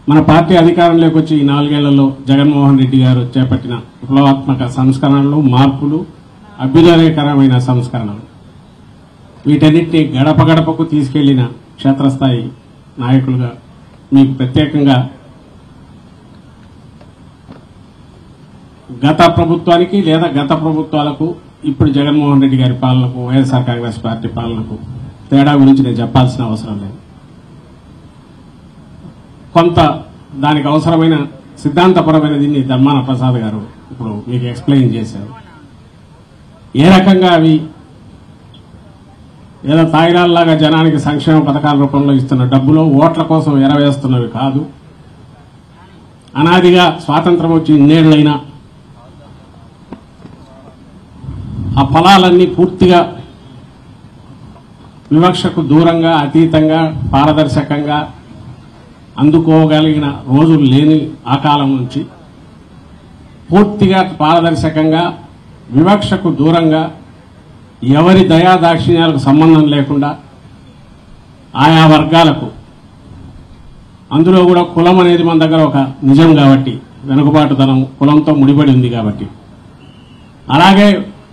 మన పార్టీ అధికారంలోకి వచ్చి ఈ నాలుగేళ్లలో జగన్మోహన్ రెడ్డి గారు చేపట్టిన విప్లవాత్మక సంస్కరణలు మార్పులు అభ్యుదయకరమైన సంస్కరణలు వీటన్నిటిని గడప గడపకు తీసుకెళ్లిన క్షేత్రస్థాయి నాయకులుగా మీకు ప్రత్యేకంగా గత ప్రభుత్వానికి లేదా గత ప్రభుత్వాలకు ఇప్పుడు జగన్మోహన్ రెడ్డి గారి పాలనకు వైఎస్ఆర్ కాంగ్రెస్ పార్టీ పాలనకు తేడా గురించి నేను చెప్పాల్సిన అవసరం లేదు కొంత దానికి అవసరమైన సిద్ధాంతపరమైన దీన్ని ధర్మాన ప్రసాద్ గారు ఇప్పుడు మీకు ఎక్స్ప్లెయిన్ చేశారు ఏ రకంగా అవి ఏదో తాయిలాల్లాగా జనానికి సంక్షేమ పథకాల రూపంలో ఇస్తున్న డబ్బులో ఓట్ల కోసం ఎరవేస్తున్నవి కాదు అనాదిగా స్వాతంత్రం వచ్చి ఇన్నేళ్లైనా ఆ ఫలాలన్నీ పూర్తిగా వివక్షకు దూరంగా అతీతంగా పారదర్శకంగా అందుకోగలిగిన రోజులు లేని ఆ కాలం నుంచి పూర్తిగా పారదర్శకంగా వివక్షకు దూరంగా ఎవరి దయా దాక్షిణ్యాలకు సంబంధం లేకుండా ఆయా వర్గాలకు అందులో కూడా కులం అనేది మన దగ్గర ఒక నిజం కాబట్టి వెనుకబాటుతనం కులంతో ముడిపడి ఉంది కాబట్టి అలాగే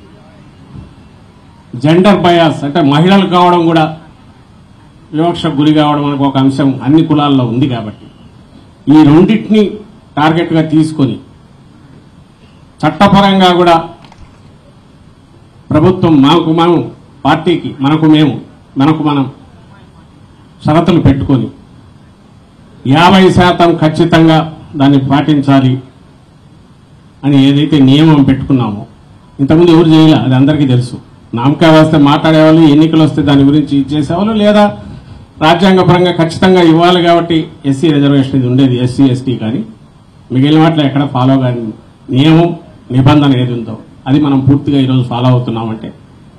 జెండర్ బయాస్ అంటే మహిళలు కావడం కూడా వివక్షకు గురి కావడం మనకు ఒక అంశం అన్ని కులాల్లో ఉంది కాబట్టి ఈ రెండింటిని టార్గెట్గా తీసుకొని చట్టపరంగా కూడా ప్రభుత్వం మనకు మనం పార్టీకి మనకు మేము మనకు మనం షరతులు పెట్టుకొని యాభై శాతం ఖచ్చితంగా దాన్ని పాటించాలి అని ఏదైతే నియమం పెట్టుకున్నామో ఇంతకుముందు ఎవరు చేయలే అది అందరికీ తెలుసు నామకా వస్తే మాట్లాడేవాళ్ళు ఎన్నికలు వస్తే దాని గురించి ఇచ్చేసేవాళ్ళు లేదా రాజ్యాంగపరంగా ఖచ్చితంగా ఇవ్వాలి కాబట్టి ఎస్సీ రిజర్వేషన్ ఇది ఉండేది ఎస్సీ ఎస్టీ కానీ మిగిలిన వాటిలో ఎక్కడ ఫాలో కాని నియమం నిబంధన ఏది ఉందో అది మనం పూర్తిగా ఈరోజు ఫాలో అవుతున్నామంటే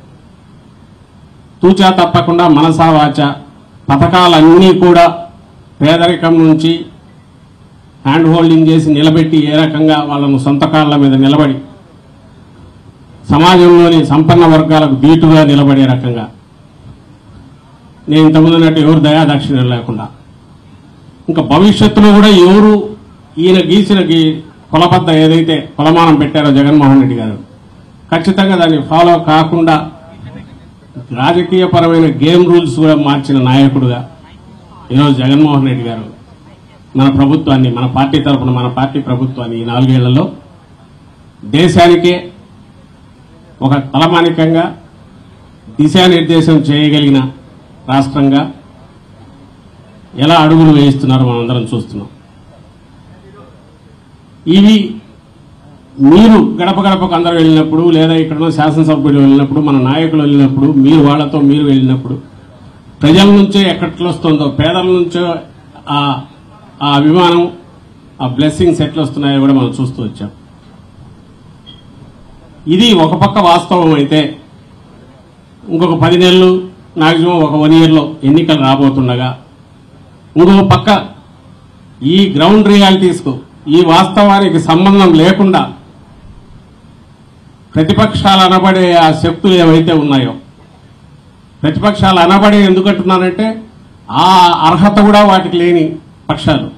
తూచా తప్పకుండా మనసా వాచ పథకాలన్నీ కూడా పేదరికం నుంచి హ్యాండ్ హోల్డింగ్ చేసి నిలబెట్టి ఏ రకంగా వాళ్ళను సొంత కాళ్ళ మీద నిలబడి సమాజంలోని సంపన్న వర్గాలకు దీటుగా నిలబడే రకంగా నేను ఇంతకుముందు అన్నట్టు ఎవరు దయా దక్షిణ లేకుండా ఇంకా భవిష్యత్తులో కూడా ఎవరు ఈయన గీసిన గీ కులబద్ద ఏదైతే కులమానం పెట్టారో జగన్మోహన్ రెడ్డి గారు ఖచ్చితంగా దాన్ని ఫాలో కాకుండా రాజకీయపరమైన గేమ్ రూల్స్ కూడా మార్చిన నాయకుడుగా ఈరోజు జగన్మోహన్ రెడ్డి గారు మన ప్రభుత్వాన్ని మన పార్టీ తరఫున మన పార్టీ ప్రభుత్వాన్ని ఈ నాలుగేళ్లలో దేశానికే ఒక తలమానికంగా దిశానిర్దేశం చేయగలిగిన రాష్ట్రంగా ఎలా అడుగులు వేయిస్తున్నారో మనం అందరం చూస్తున్నాం ఇవి మీరు గడప గడపకు అందరూ వెళ్ళినప్పుడు లేదా ఇక్కడ శాసనసభ్యులు వెళ్ళినప్పుడు మన నాయకులు వెళ్ళినప్పుడు మీరు వాళ్ళతో మీరు వెళ్ళినప్పుడు ప్రజల నుంచే ఎక్కట్లో వస్తుందో పేదల నుంచో ఆ ఆ అభిమానం ఆ బ్లెస్సింగ్స్ ఎట్లా వస్తున్నాయో కూడా మనం చూస్తూ వచ్చాం ఇది ఒక పక్క వాస్తవం అయితే ఇంకొక పది నెలలు మాక్సిమం ఒక వన్ ఇయర్లో ఎన్నికలు రాబోతుండగా ఇంకొక పక్క ఈ గ్రౌండ్ రియాలిటీస్కు ఈ వాస్తవానికి సంబంధం లేకుండా ప్రతిపక్షాలు అనబడే ఆ శక్తులు ఏవైతే ఉన్నాయో ప్రతిపక్షాలు అనబడే ఎందుకంటున్నానంటే ఆ అర్హత కూడా వాటికి లేని పక్షాలు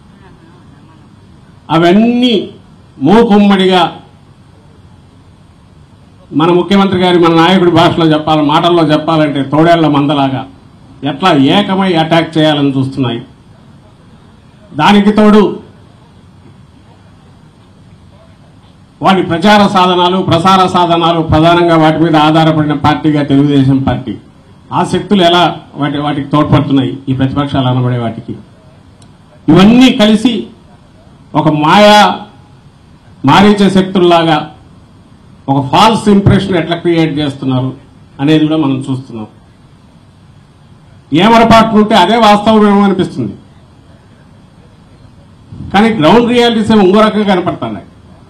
అవన్నీ మూకుమ్మడిగా మన ముఖ్యమంత్రి గారి మన నాయకుడి భాషలో చెప్పాలి మాటల్లో చెప్పాలంటే తోడేళ్ల మందలాగా ఎట్లా ఏకమై అటాక్ చేయాలని చూస్తున్నాయి దానికి తోడు వాటి ప్రచార సాధనాలు ప్రసార సాధనాలు ప్రధానంగా వాటి మీద ఆధారపడిన పార్టీగా తెలుగుదేశం పార్టీ ఆ శక్తులు ఎలా వాటి వాటికి తోడ్పడుతున్నాయి ఈ ప్రతిపక్షాలు అనబడే వాటికి ఇవన్నీ కలిసి ఒక మాయా మారీచే శక్తుల్లాగా ఒక ఫాల్స్ ఇంప్రెషన్ ఎట్లా క్రియేట్ చేస్తున్నారు అనేది కూడా మనం చూస్తున్నాం ఏమరపాటు ఉంటే అదే వాస్తవమేమో అనిపిస్తుంది కానీ గ్రౌండ్ రియాలిటీస్ ఏమో ఇంకో రకంగా కనపడుతున్నాయి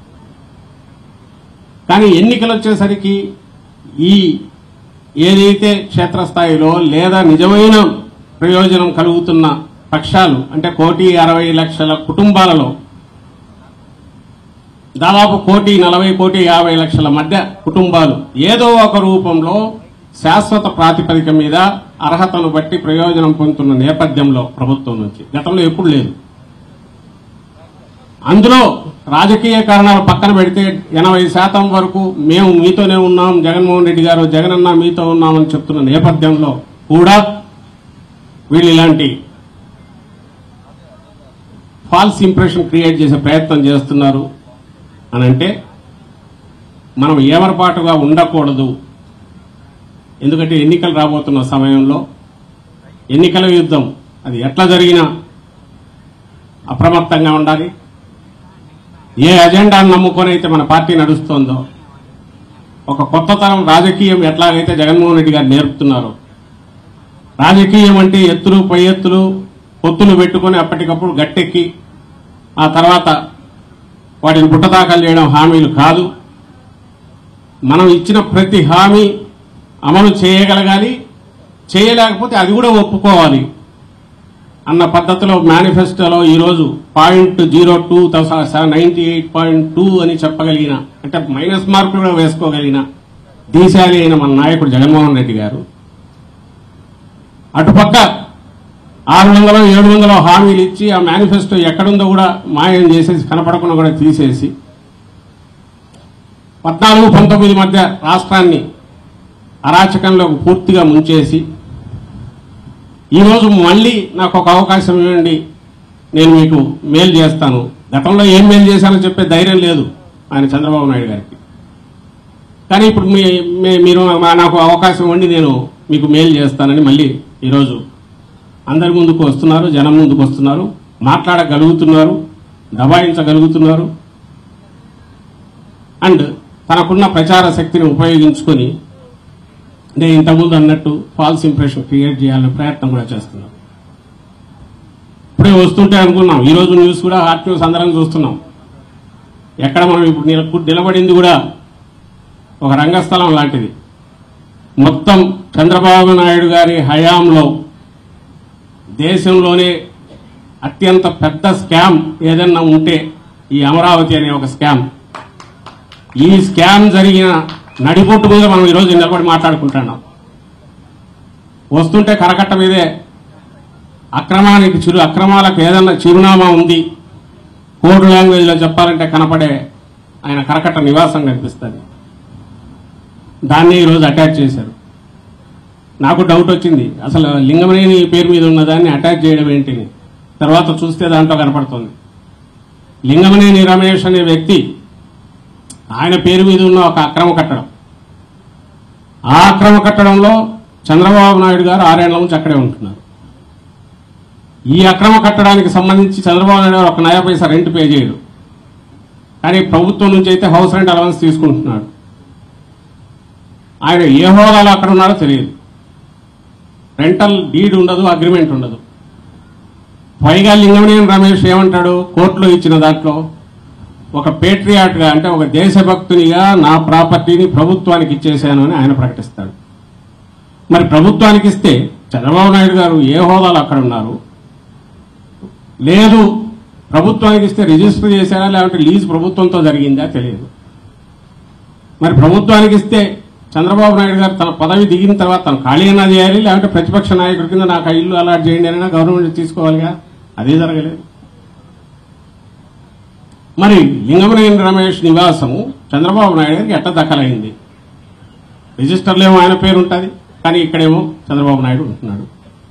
కానీ ఎన్నికలు వచ్చేసరికి ఈ ఏదైతే క్షేత్రస్థాయిలో లేదా నిజమైన ప్రయోజనం కలుగుతున్న పక్షాలు అంటే కోటి అరవై లక్షల కుటుంబాలలో దాదాపు కోటి నలభై కోటి యాభై లక్షల మధ్య కుటుంబాలు ఏదో ఒక రూపంలో శాశ్వత ప్రాతిపదిక మీద అర్హతను బట్టి ప్రయోజనం పొందుతున్న నేపథ్యంలో ప్రభుత్వం నుంచి గతంలో ఎప్పుడు లేదు అందులో రాజకీయ కారణాలు పక్కన పెడితే ఎనభై శాతం వరకు మేము మీతోనే ఉన్నాం జగన్మోహన్ రెడ్డి గారు జగనన్న మీతో ఉన్నామని చెప్తున్న నేపథ్యంలో కూడా వీళ్ళు ఇలాంటి ఫాల్స్ ఇంప్రెషన్ క్రియేట్ చేసే ప్రయత్నం చేస్తున్నారు అని అంటే మనం ఏమరపాటుగా ఉండకూడదు ఎందుకంటే ఎన్నికలు రాబోతున్న సమయంలో ఎన్నికల యుద్ధం అది ఎట్లా జరిగినా అప్రమత్తంగా ఉండాలి ఏ అజెండాను నమ్ముకొని అయితే మన పార్టీ నడుస్తోందో ఒక కొత్త తరం రాజకీయం ఎట్లాగైతే జగన్మోహన్ రెడ్డి గారు నేర్పుతున్నారో రాజకీయం అంటే ఎత్తులు పై ఎత్తులు పొత్తులు పెట్టుకొని అప్పటికప్పుడు గట్టెక్కి ఆ తర్వాత వాటిని బుట్టదాఖలు చేయడం హామీలు కాదు మనం ఇచ్చిన ప్రతి హామీ అమలు చేయగలగాలి చేయలేకపోతే అది కూడా ఒప్పుకోవాలి అన్న పద్ధతిలో మేనిఫెస్టోలో ఈరోజు point zero two ninety eight point two అని చెప్పగలిగిన అంటే మైనస్ మార్కులు కూడా వేసుకోగలిగిన దీశాలి అయిన మన నాయకుడు జగన్మోహన్ రెడ్డి గారు అటుపక్క ఆరు వందలు ఏడు వందలు హామీలు ఇచ్చి ఆ మేనిఫెస్టో ఎక్కడుందో కూడా మాయం చేసేసి కనపడకుండా కూడా తీసేసి పద్నాలుగు పంతొమ్మిది మధ్య రాష్ట్రాన్ని అరాచకంలోకి పూర్తిగా ముంచేసి ఈరోజు మళ్ళీ నాకు ఒక అవకాశం ఇవ్వండి నేను మీకు మేలు చేస్తాను గతంలో ఏం మేలు చేశానో చెప్పే ధైర్యం లేదు ఆయన చంద్రబాబు నాయుడు గారికి కానీ ఇప్పుడు మీ మీ- మీరు మా- నాకు అవకాశం ఇవ్వండి నేను మీకు మేలు చేస్తానని మళ్ళీ ఈరోజు అందరి ముందుకు వస్తున్నారు జనం ముందుకు వస్తున్నారు మాట్లాడగలుగుతున్నారు దబాయించగలుగుతున్నారు అండ్ తనకున్న ప్రచార శక్తిని ఉపయోగించుకొని నేను ఇంతకుముందు అన్నట్టు ఫాల్స్ ఇంప్రెషన్ క్రియేట్ చేయాలనే ప్రయత్నం కూడా చేస్తున్నాం ఇప్పుడే వస్తుంటే అనుకున్నాం ఈ రోజు న్యూస్ కూడా హాట్ న్యూస్ అందరం చూస్తున్నాం ఎక్కడ మనం ఇప్పుడు నిల- నిలబడింది కూడా ఒక రంగస్థలం లాంటిది మొత్తం చంద్రబాబు నాయుడు గారి హయాంలో దేశంలోనే అత్యంత పెద్ద స్కామ్ ఏదన్నా ఉంటే ఈ అమరావతి అనే ఒక స్కామ్ ఈ స్కామ్ జరిగిన నడిబొట్టు మీద మనం ఈరోజు నిలబడి మాట్లాడుకుంటున్నాం వస్తుంటే కరకట్ట మీదే అక్రమానికి చిరు అక్రమాలకు ఏదన్నా చిరునామా ఉంది కోడ్ లాంగ్వేజ్లో చెప్పాలంటే కనపడే ఆయన కరకట్ట నివాసం కనిపిస్తుంది దాన్ని ఈరోజు అటాచ్ చేశారు నాకు డౌట్ వచ్చింది అసలు లింగమనేని పేరు మీద ఉన్నదాన్ని అటాచ్ చేయడం ఏంటిని తర్వాత చూస్తే దాంట్లో కనపడుతుంది లింగమనేని రమేష్ అనే వ్యక్తి ఆయన పేరు మీద ఉన్న ఒక అక్రమ కట్టడం ఆ అక్రమ కట్టడంలో చంద్రబాబు నాయుడు గారు ఆరేళ్ల నుంచి అక్కడే ఉంటున్నారు ఈ అక్రమ కట్టడానికి సంబంధించి చంద్రబాబు నాయుడు గారు ఒక నయా పైసా రెంట్ పే చేయడు కానీ ప్రభుత్వం నుంచి అయితే హౌస్ రెంట్ అలవెన్స్ తీసుకుంటున్నాడు ఆయన ఏ హోదాలో అక్కడ ఉన్నాడో తెలియదు రెంటల్ డీడ్ ఉండదు అగ్రిమెంట్ ఉండదు పైగా లింగమనేని రమేష్ ఏమంటాడు కోర్టులో ఇచ్చిన దాంట్లో ఒక పేట్రియాట్ గా అంటే ఒక దేశభక్తునిగా నా ప్రాపర్టీని ప్రభుత్వానికి ఇచ్చేశాను అని ఆయన ప్రకటిస్తాడు మరి ప్రభుత్వానికి ఇస్తే చంద్రబాబు నాయుడు గారు ఏ హోదాలో అక్కడ ఉన్నారు లేదు ప్రభుత్వానికి ఇస్తే రిజిస్టర్ చేశారా లేదంటే లీజ్ ప్రభుత్వంతో జరిగిందా తెలియదు మరి ప్రభుత్వానికి ఇస్తే చంద్రబాబు నాయుడు గారు తన పదవి దిగిన తర్వాత తను ఖాళీ అయినా చేయాలి లేదంటే ప్రతిపక్ష నాయకుడి కింద నాకు ఆ ఇల్లు అలాట్ చేయండి అయినా గవర్నమెంట్ తీసుకోవాలిగా అదే జరగలేదు మరి లింగమనేని రమేష్ నివాసము చంద్రబాబు నాయుడు గారికి ఎట్ట దక్కలైంది రిజిస్టర్లో ఏమో ఆయన పేరు ఉంటుంది కానీ ఇక్కడేమో చంద్రబాబు నాయుడు ఉంటున్నాడు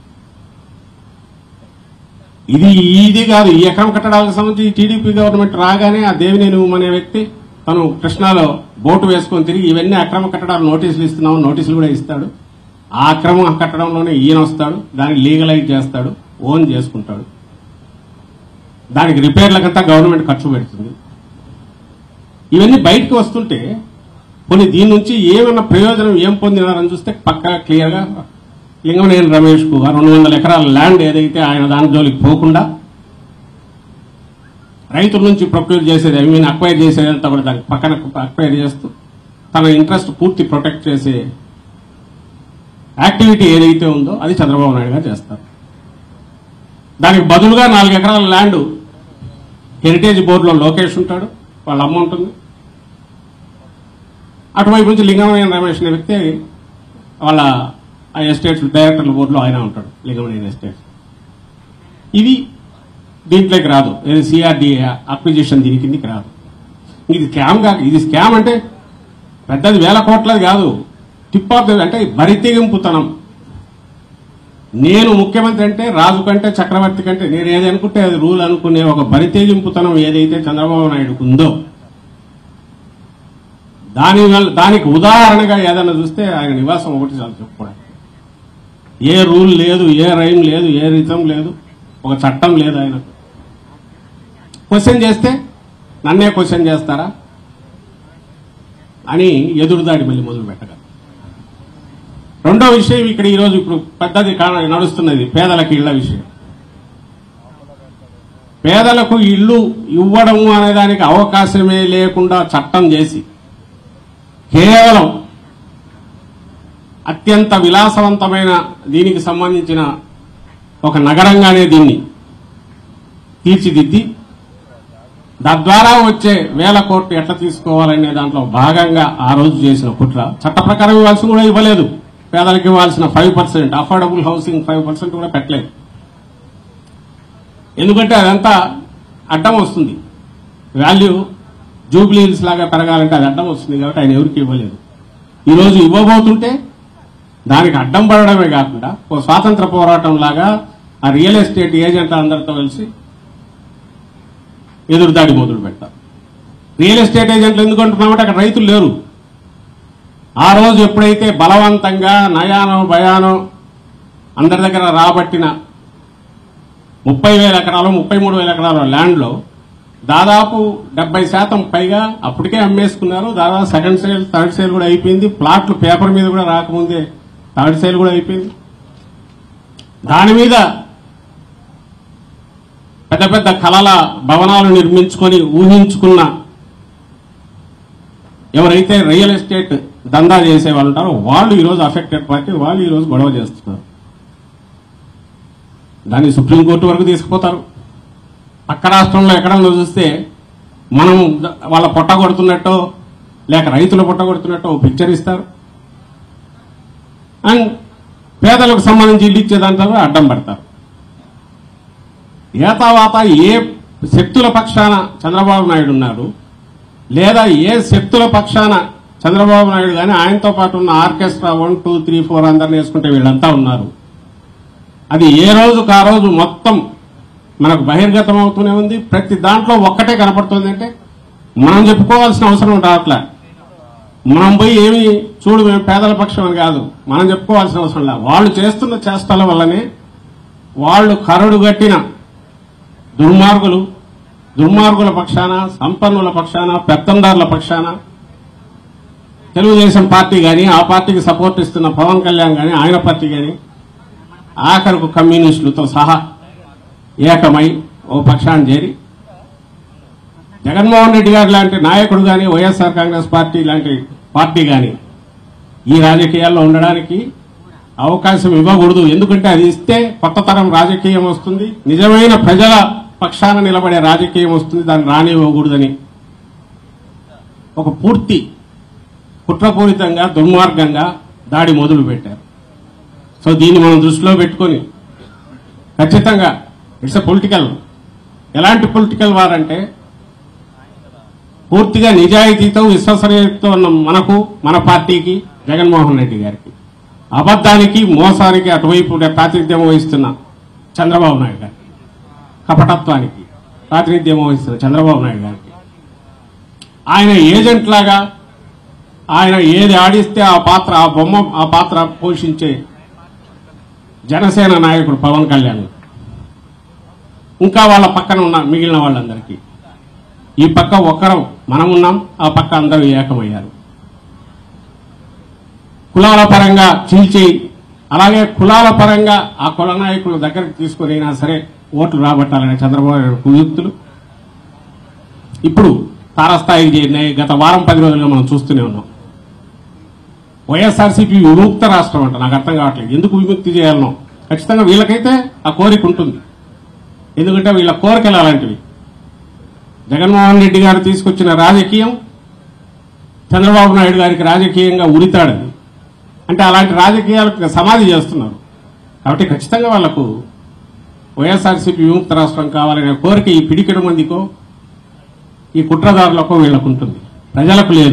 ఇది ఇది కాదు ఈ ఎకరం కట్టడాలకు సంబంధించి టీడీపీ గవర్నమెంట్ రాగానే ఆ దేవినేని అనే వ్యక్తి తను కృష్ణాలో బోటు వేసుకొని తిరిగి ఇవన్నీ అక్రమ కట్టడాలు నోటీసులు ఇస్తున్నాము నోటీసులు కూడా ఇస్తాడు ఆ అక్రమ కట్టడంలోనే ఈయన వస్తాడు దాన్ని లీగలైజ్ చేస్తాడు ఓన్ చేసుకుంటాడు దానికి రిపేర్లకంతా గవర్నమెంట్ ఖర్చు పెడుతుంది ఇవన్నీ బయటకు వస్తుంటే కొన్ని దీని నుంచి ఏమన్నా ప్రయోజనం ఏం పొందినారని చూస్తే పక్కా క్లియర్గా లింగమనేని రమేష్ కు ఆ రెండు వందల ఎకరాల ల్యాండ్ ఏదైతే ఆయన దాని జోలికి పోకుండా రైతుల నుంచి ప్రొక్యూర్ చేసేది ఐ మీన్ అక్వైర్ చేసేదంతా కూడా దానికి పక్కన అక్వైర్ చేస్తూ తన ఇంట్రెస్ట్ పూర్తి ప్రొటెక్ట్ చేసే యాక్టివిటీ ఏదైతే ఉందో అది చంద్రబాబు నాయుడు గారు చేస్తారు దానికి బదులుగా నాలుగు ఎకరాల ల్యాండ్ హెరిటేజ్ బోర్డులో లోకేష్ ఉంటాడు వాళ్ళ అమ్మ ఉంటుంది అటువైపు నుంచి లింగమనేని రమేష్ అనే వ్యక్తి వాళ్ళ ఆ ఎస్టేట్స్ డైరెక్టర్ల బోర్డులో ఆయన ఉంటాడు లింగమనేని ఎస్టేట్స్ ఇది దీంట్లోకి రాదు ఏది సిఆర్డిఏ అక్విజిషన్ దీని కిందికి రాదు ఇది స్కామ్ కాదు ఇది స్కామ్ అంటే పెద్దది వేల కోట్లది కాదు టిప్ ఆఫ్ ద అంటే బరితెగింపుతనం నేను ముఖ్యమంత్రి అంటే రాజు కంటే చక్రవర్తి కంటే నేను ఏది అనుకుంటే అది రూల్ అనుకునే ఒక బరితెగింపుతనం ఏదైతే చంద్రబాబు నాయుడుకు ఉందో దాని వల్ల దానికి ఉదాహరణగా ఏదైనా చూస్తే ఆయన నివాసం ఒకటి చాలు చెప్పుకోవడానికి ఏ రూల్ లేదు ఏ రైమ్ లేదు ఏ రితం లేదు ఒక చట్టం లేదు ఆయనకు క్వశ్చన్ చేస్తే నన్నే క్వశ్చన్ చేస్తారా అని ఎదురుదాడి మళ్ళీ మొదలు పెట్టగలరు రెండో విషయం ఇక్కడ ఈరోజు ఇప్పుడు పెద్దది కాన నడుస్తున్నది పేదలకు ఇళ్ల విషయం పేదలకు ఇల్లు ఇవ్వడము అనే దానికి అవకాశమే లేకుండా చట్టం చేసి కేవలం అత్యంత విలాసవంతమైన దీనికి సంబంధించిన ఒక నగరంగానే దీన్ని తీర్చిదిద్ది తద్వారా వచ్చే వేల కోట్లు ఎట్లా తీసుకోవాలనే దాంట్లో భాగంగా ఆ రోజు చేసిన కుట్ర చట్ట ప్రకారం ఇవ్వాల్సి కూడా ఇవ్వలేదు పేదలకు ఇవ్వాల్సిన five percent affordable housing five percent కూడా పెట్టలేదు ఎందుకంటే అదంతా అడ్డం వస్తుంది వాల్యూ జూబ్లీహిల్స్ లాగా పెరగాలంటే అది అడ్డం వస్తుంది కాబట్టి ఆయన ఎవరికి ఇవ్వలేదు ఈరోజు ఇవ్వబోతుంటే దానికి అడ్డం పడడమే కాకుండా ఓ స్వాతంత్ర పోరాటం లాగా ఆ రియల్ ఎస్టేట్ ఏజెంట్ అందరితో కలిసి ఎదురుదాడి మొదలు పెడతారు రియల్ ఎస్టేట్ ఏజెంట్లు ఎందుకు అంటున్నామంటే అక్కడ రైతులు లేరు ఆ రోజు ఎప్పుడైతే బలవంతంగా నయానో భయానో అందరి దగ్గర రాబట్టిన ముప్పై వేల ఎకరాలు ముప్పై మూడు వేల ఎకరాల ల్యాండ్లో దాదాపు డెబ్బై శాతం పైగా అప్పటికే అమ్మేసుకున్నారు దాదాపు సెకండ్ సేల్ థర్డ్ సేల్ కూడా అయిపోయింది ప్లాట్లు పేపర్ మీద కూడా రాకముందే థర్డ్ సేల్ కూడా అయిపోయింది దాని మీద పెద్ద పెద్ద కళల భవనాలు నిర్మించుకొని ఊహించుకున్న ఎవరైతే రియల్ ఎస్టేట్ దందా చేసే వాళ్ళు ఉంటారో వాళ్ళు ఈరోజు అఫెక్టెడ్ పార్టీ వాళ్ళు ఈరోజు గొడవ చేస్తున్నారు దాన్ని సుప్రీంకోర్టు వరకు తీసుకుపోతారు పక్క రాష్ట్రంలో ఎక్కడన్నా చూస్తే మనం ద- వాళ్ళ పొట్ట కొడుతున్నట్టో లేక రైతుల పొట్ట కొడుతున్నట్టో ఓ పిక్చర్ ఇస్తారు అండ్ పేదలకు సంబంధించి ఇల్లు ఇచ్చేదంటారు అడ్డం పడతారు ఏతావాత ఏ శక్తుల పక్షాన చంద్రబాబు నాయుడు ఉన్నారు లేదా ఏ శక్తుల పక్షాన చంద్రబాబు నాయుడు కానీ ఆయనతో పాటు ఉన్న orchestra one two three four అందరిని వేసుకుంటే వీళ్ళంతా ఉన్నారు అది ఏ రోజుకు ఆ రోజు మొత్తం మనకు బహిర్గతం అవుతూనే ఉంది ప్రతి దాంట్లో ఒక్కటే కనపడుతుంది అంటే మనం చెప్పుకోవాల్సిన అవసరం రావట్లే మనం పోయి ఏమి చూడు మేము పేదల పక్షం అని కాదు మనం చెప్పుకోవాల్సిన అవసరం లేదు వాళ్ళు చేస్తున్న చేష్టల వల్లనే వాళ్ళు కరడు గట్టిన దుర్మార్గులు దుర్మార్గుల పక్షాన సంపన్నుల పక్షాన పెత్తందారుల పక్షాన తెలుగుదేశం పార్టీ గాని ఆ పార్టీకి సపోర్ట్ ఇస్తున్న పవన్ కళ్యాణ్ గాని ఆయన పార్టీ గాని ఆఖరుకు కమ్యూనిస్టులతో సహా ఏకమై ఓ పక్షాన్ని చేరి జగన్మోహన్ రెడ్డి గారు లాంటి నాయకుడు గాని వైఎస్ఆర్ కాంగ్రెస్ పార్టీ లాంటి పార్టీ గాని ఈ రాజకీయాల్లో ఉండడానికి అవకాశం ఇవ్వకూడదు ఎందుకంటే అది ఇస్తే కొత్త తరం రాజకీయం వస్తుంది నిజమైన ప్రజల పక్షాన నిలబడే రాజకీయం వస్తుంది దాన్ని రానివ్వకూడదని ఒక పూర్తి కుట్రపూరితంగా దుర్మార్గంగా దాడి మొదలు పెట్టారు సో దీన్ని మనం దృష్టిలో పెట్టుకొని ఖచ్చితంగా ఇట్స్ ఎ పొలిటికల్ ఎలాంటి పొలిటికల్ వార్ అంటే పూర్తిగా నిజాయితీతో విశ్వసనీయతతో ఉన్న మనకు మన పార్టీకి జగన్మోహన్ రెడ్డి గారికి అబద్ధానికి మోసానికి అటువైపు ప్రాతినిధ్యం వహిస్తున్న చంద్రబాబు నాయుడు గారికి కపటత్వానికి ప్రాతినిధ్యం వహిస్తున్న చంద్రబాబు నాయుడు గారికి ఆయన ఏజెంట్ లాగా ఆయన ఏది ఆడిస్తే ఆ పాత్ర ఆ బొమ్మ ఆ పాత్ర పోషించే జనసేన నాయకుడు పవన్ కళ్యాణ్ ఇంకా వాళ్ళ పక్కన ఉన్న మిగిలిన వాళ్ళందరికీ ఈ పక్క ఒక్కరం మనం ఉన్నాం ఆ పక్క అందరూ ఏకమయ్యారు కులాల పరంగా చీల్చి అలాగే కులాల పరంగా ఆ కుల నాయకుల దగ్గరకు తీసుకొని అయినా సరే ఓట్లు రాబట్టాలనే చంద్రబాబు నాయుడు కుయుక్తులు ఇప్పుడు తారస్థాయికి చేరినాయి గత వారం పది రోజులుగా మనం చూస్తూనే ఉన్నాం వైఎస్ఆర్సీపీ విముక్త రాష్ట్రం అంట నాకు అర్థం కావట్లేదు ఎందుకు విముక్తి చేయాలనో ఖచ్చితంగా వీళ్ళకైతే ఆ కోరిక ఉంటుంది ఎందుకంటే వీళ్ళ కోరికలు అలాంటివి జగన్మోహన్ రెడ్డి గారు తీసుకొచ్చిన రాజకీయం చంద్రబాబు నాయుడు గారికి రాజకీయంగా ఉరితాడది అంటే అలాంటి రాజకీయాలకు సమాధి చేస్తున్నారు కాబట్టి ఖచ్చితంగా వాళ్లకు వైఎస్ఆర్సీపీ విముక్త రాష్ట్రం కావాలనే కోరిక ఈ పిడికెడు మందికో ఈ కుట్రదారులకో వీళ్ళకు ఉంటుంది ప్రజలకు లేదు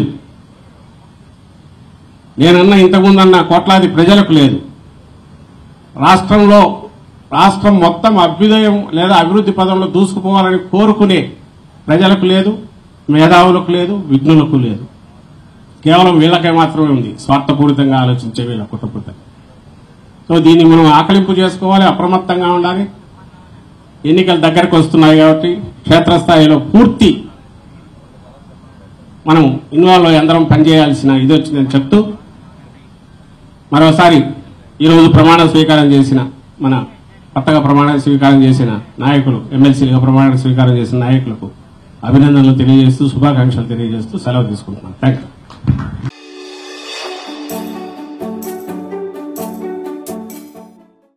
నేనన్న ఇంతకుముందన్న కోట్లాది ప్రజలకు లేదు రాష్ట్రంలో రాష్ట్రం మొత్తం అభ్యుదయం లేదా అభివృద్ధి పదంలో దూసుకుపోవాలని కోరుకునే ప్రజలకు లేదు మేధావులకు లేదు విఘ్నులకు లేదు కేవలం వీళ్ళకే మాత్రమే ఉంది స్వార్థపూరితంగా ఆలోచించే వీళ్ళ కుట్రపూరిత సో దీన్ని మనం ఆకలింపు చేసుకోవాలి అప్రమత్తంగా ఉండాలి ఎన్నికలు దగ్గరకు వస్తున్నాయి కాబట్టి క్షేత్రస్థాయిలో పూర్తి మనం ఇన్వాల్వ్ అయ్యి అందరం పనిచేయాల్సిన ఇది వచ్చిందని చెప్తూ మరోసారి ఈరోజు ప్రమాణ స్వీకారం చేసిన మన కొత్తగా ప్రమాణ స్వీకారం చేసిన నాయకులు ఎమ్మెల్సీలుగా ప్రమాణ స్వీకారం చేసిన నాయకులకు అభినందనలు తెలియజేస్తూ శుభాకాంక్షలు తెలియజేస్తూ సెలవు తీసుకుంటున్నాను థ్యాంక్ యూ